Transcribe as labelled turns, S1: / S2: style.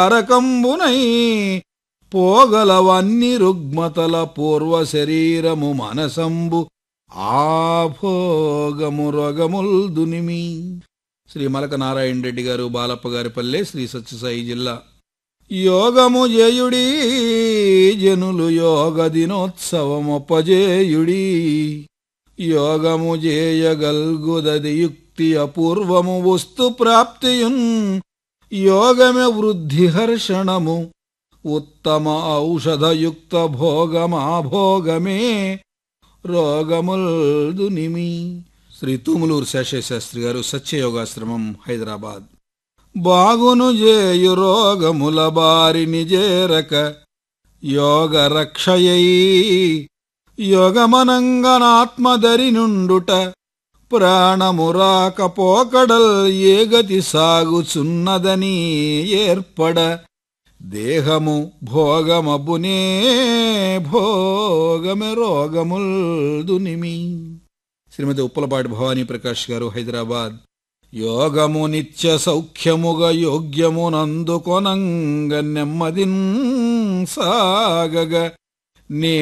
S1: తారకంబునై పోగలవన్ని రుగ్మతల పూర్వ శరీరము మనసంబు ఆభోగము రొగముల్ దునిమి శ్రీ మలక నారాయణ రెడ్డి గారు బాలప్ప గారి పల్లె శ్రీ సత్యసాయి జిల్లా యోగము జయుడి జనులు యోగ దినోత్సవమొప్పజేయుడి యోగము జేయగల్గుదది యుక్తి అపూర్వము వస్తు ప్రాప్తియున్ యోగమే వృద్ధి హర్షణము ఉత్తమ ఔషధయుక్త భోగమాభోగమే రోగముల్ దునిమి శ్రీ తుములూరు శేషశాస్త్రి గారు సత్యయోగాశ్రమం హైదరాబాద్ బాగును జేయు రోగముల బారిని జేరక యోగ రక్షయై యోగమనంగనాత్మదరి నుండుట ప్రాణమురాక పోకడల్ ఏగతి సాగుచున్నదని ఏర్పడ దేహము భోగమబునే భోగమె రోగముల్ దునిమి శ్రీమతి ఉప్పలపాటి భవానీ ప్రకాష్ గారు హైదరాబాద్ యోగము నిత్య సౌఖ్యముగా యోగ్యమునందుకొనంగ నెమ్మదిన్ సాగగ నే